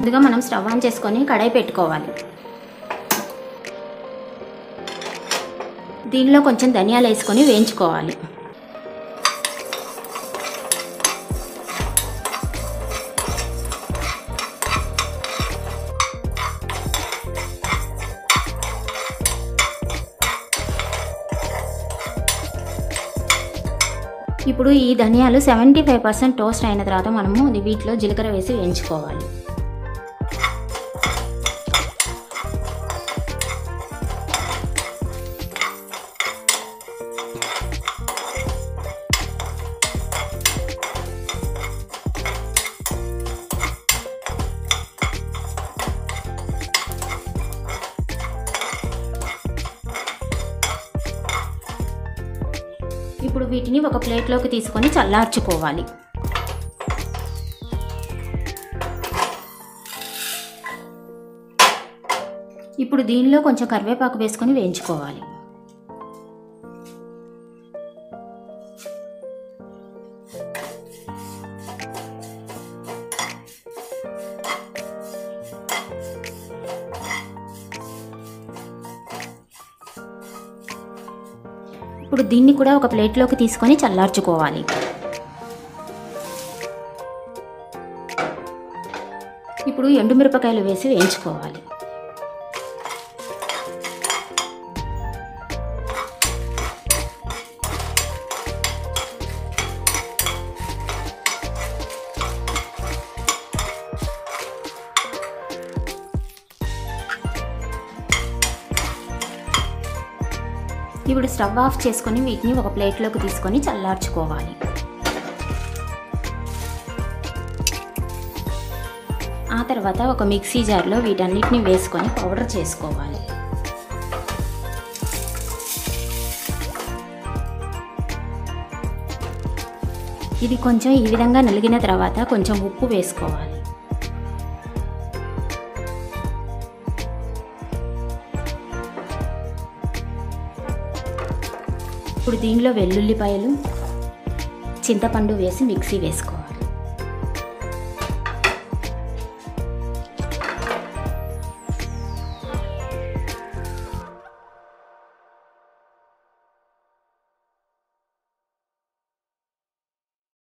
ముందుగా మనం stove on చేసుకొని కడాయి పెట్టుకోవాలి దీనిలో కొంచెం ధనియాలు వేసుకొని వేయించుకోవాలి ఇప్పుడు ఈ ధనియాలు సెవెంటీ ఫైవ్ పర్సెంట్ టోస్ట్ అయిన తర్వాత మనము ఇది వీటిలో జీలకర్ర వేసి వేయించుకోవాలి ఇప్పుడు వీటిని ఒక ప్లేట్లోకి తీసుకొని చల్లార్చుకోవాలి ఇప్పుడు దీనిలో కొంచెం కరివేపాకు వేసుకొని వేయించుకోవాలి ఇప్పుడు దీన్ని కూడా ఒక ప్లేట్లోకి తీసుకొని చల్లార్చుకోవాలి ఇప్పుడు ఎండుమిరపకాయలు వేసి వేయించుకోవాలి ఇప్పుడు స్టవ్ ఆఫ్ చేసుకొని వీటిని ఒక ప్లేట్లోకి తీసుకొని చల్లార్చుకోవాలి ఆ తర్వాత ఒక మిక్సీ జార్లో వీటన్నిటిని వేసుకొని పౌడర్ చేసుకోవాలి ఇది కొంచెం ఈ విధంగా నలిగిన తర్వాత కొంచెం ఉప్పు వేసుకోవాలి ఇప్పుడు దీనిలో వెల్లుల్లిపాయలు చింతపండు వేసి మిక్సీ వేసుకోవాలి